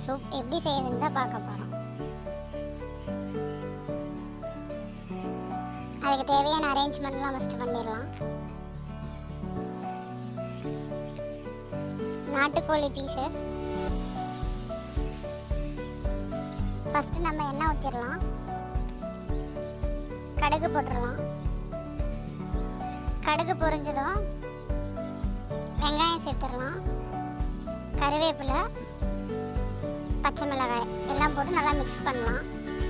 soup எப்படி செய்யறதுன்னு தான் பார்க்க போகிறோம் அதுக்கு தேவையான அரேஞ்ச்மெண்ட்லாம் ஃபஸ்ட்டு பண்ணிடலாம் நாட்டுக்கோழி பீசஸ் ஃபஸ்ட்டு நம்ம எண்ணெய் ஊற்றிடலாம் கடுகு போட்டுடலாம் கடுகு பொரிஞ்சதும் வெங்காயம் சேர்த்துடலாம் கருவேப்பிலை பச்சை மிளகாய் எல்லாம் போட்டு நல்லா மிக்ஸ் பண்ணலாம்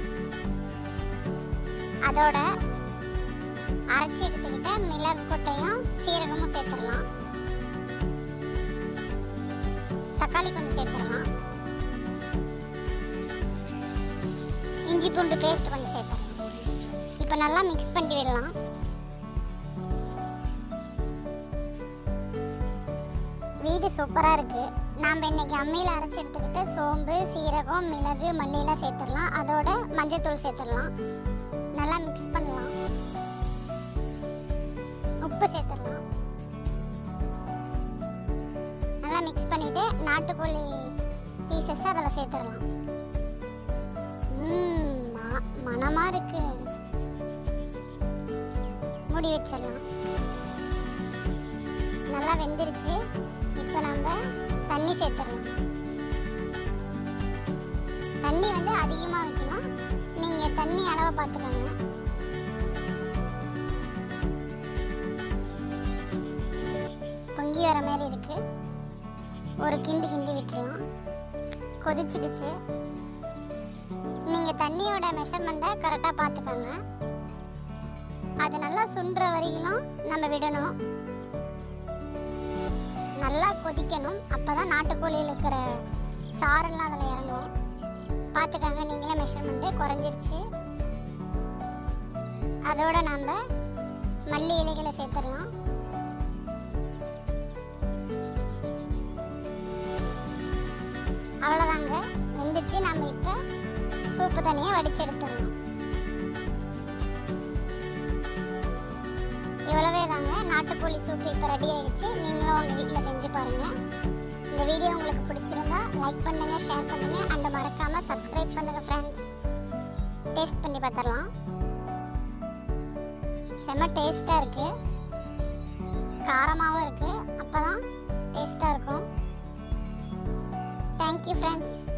அதோட அரைச்சி எடுத்துக்கிட்ட மிளகு கொட்டையும் சீரகமும் சேர்த்துடலாம் தக்காளி கொஞ்சம் சேர்த்துடலாம் இஞ்சி பூண்டு பேஸ்ட் கொஞ்சம் சேர்த்துடலாம் இப்போ நல்லா மிக்ஸ் பண்ணி விடலாம் வீடு சூப்பராக இருக்குது நாம் இன்னைக்கு அம்மியில் அரைச்சி எடுத்துக்கிட்டு சோம்பு சீரகம் மிளகு மல்லியெல்லாம் சேர்த்துடலாம் அதோட மஞ்சத்தூள் சேர்த்துடலாம் நல்லா மிக்ஸ் பண்ணலாம் உப்பு சேர்த்துடலாம் நல்லா மிக்ஸ் பண்ணிவிட்டு நாட்டுக்கோழி பீசஸ் அதில் சேர்த்துடலாம் ம்ம், ம- மணமா இருக்கு மூடி வச்சிடலாம் நல்லா வெந்துருச்சு இப்போ நம்ம தண்ணி சேர்த்துடலாம் தண்ணி வந்து அதிகமாக வைக்கணும் நீங்கள் தண்ணி அளவை பார்த்துக்கோங்க பொங்கி வர மாதிரி இருக்கு ஒரு கிண்டு கிண்டி விட்டுறலாம் கொதிச்சிடுச்சு நீங்கள் தண்ணியோட மெஷர்மெண்ட்டை கரெக்டாக பார்த்துக்கோங்க அது நல்லா சுண்டுற வரைக்கும் நம்ம விடணும் நல்லா கொதிக்கணும் அப்போ தான் நாட்டுக்கோழியில் இருக்கிற சாரெல்லாம் அதில் இறங்கும் பார்த்துக்கோங்க நீங்களே மெஷர்மெண்ட்டு குறைஞ்சிருச்சு அதோட நம்ம மல்லி இலைகளை சேர்த்துடலாம் அவ்வளோதாங்க வெந்துச்சு நம்ம இப்போ சூப்பு தண்ணியை வடிச்சு எடுத்துடலாம் இவ்வளவே தாங்க நாட்டுக்கோழி சூப் இப்போ ரெடி ஆயிடுச்சு நீங்களும் உங்கள் வீட்டில் செஞ்சு பாருங்கள் இந்த வீடியோ உங்களுக்கு பிடிச்சிருந்தா லைக் பண்ணுங்கள் ஷேர் பண்ணுங்கள் அண்ட் மறக்காமல் சப்ஸ்கிரைப் பண்ணுங்கள் ஃப்ரெண்ட்ஸ் டேஸ்ட் பண்ணி பார்த்துடலாம் செம்ம டேஸ்ட்டாக இருக்குது காரமாகவும் இருக்குது அப்போ தான் டேஸ்ட்டாக இருக்கும் தேங்க்யூ ஃப்ரெண்ட்ஸ்